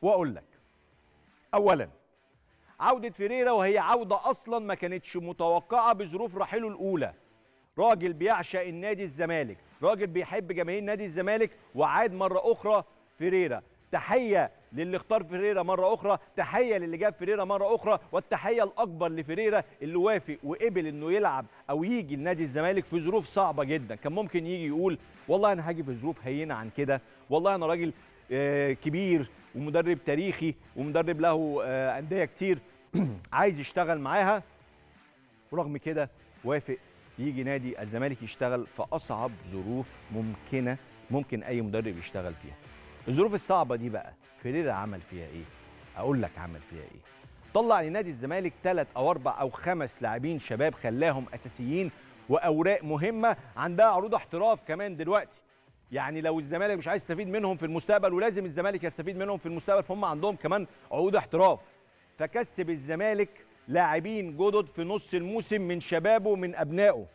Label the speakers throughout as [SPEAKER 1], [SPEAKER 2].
[SPEAKER 1] واقول لك اولا عوده فيريرا وهي عوده اصلا ما كانتش متوقعه بظروف رحيله الاولى راجل بيعشق النادي الزمالك راجل بيحب جماهير نادي الزمالك وعاد مره اخرى فيريرا تحيه للي اختار فيريرا مره اخرى تحيه للي جاب فيريرا مره اخرى والتحيه الاكبر لفيريرا اللي وافق وقبل انه يلعب او يجي لنادي الزمالك في ظروف صعبه جدا كان ممكن يجي يقول والله انا هاجي في ظروف هينه عن كده والله انا راجل آه، كبير ومدرب تاريخي ومدرب له آه، انديه كتير عايز يشتغل معاها ورغم كده وافق يجي نادي الزمالك يشتغل في اصعب ظروف ممكنه ممكن اي مدرب يشتغل فيها الظروف الصعبه دي بقى فيريرا عمل فيها ايه اقول لك عمل فيها ايه طلع لنادي الزمالك ثلاث او اربع او خمس لاعبين شباب خلاهم اساسيين واوراق مهمه عندها عروض احتراف كمان دلوقتي يعني لو الزمالك مش عايز يستفيد منهم في المستقبل ولازم الزمالك يستفيد منهم في المستقبل فهم عندهم كمان عقود احتراف فكسب الزمالك لاعبين جدد في نص الموسم من شبابه ومن ابنائه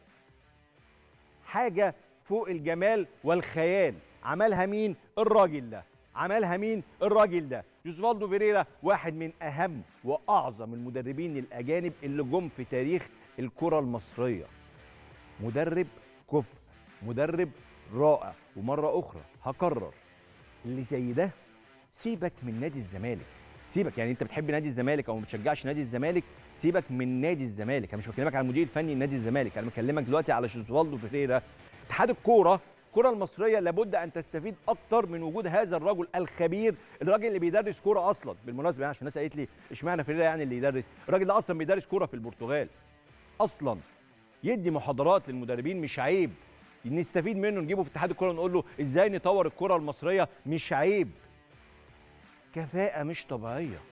[SPEAKER 1] حاجه فوق الجمال والخيال عملها مين الراجل ده عملها مين الراجل ده جوزفالدو فيريرا واحد من اهم واعظم المدربين الاجانب اللي جم في تاريخ الكره المصريه مدرب كفء مدرب رائع ومره اخرى هكرر اللي زي ده سيبك من نادي الزمالك سيبك يعني انت بتحب نادي الزمالك او ما بتشجعش نادي الزمالك سيبك من نادي الزمالك انا مش بكلمك على المدير الفني لنادي الزمالك انا بكلمك دلوقتي على جوزفالدو فيريرا اتحاد الكوره الكره المصريه لابد ان تستفيد اكتر من وجود هذا الرجل الخبير الراجل اللي بيدرس كوره اصلا بالمناسبه يعني عشان الناس قالت لي اشمعنى فيريرا يعني اللي يدرس الراجل ده اصلا بيدرس كوره في البرتغال اصلا يدي محاضرات للمدربين مش عيب نستفيد منه نجيبه في اتحاد الكوره ونقول له ازاي نطور الكره المصريه مش عيب كفاءه مش طبيعيه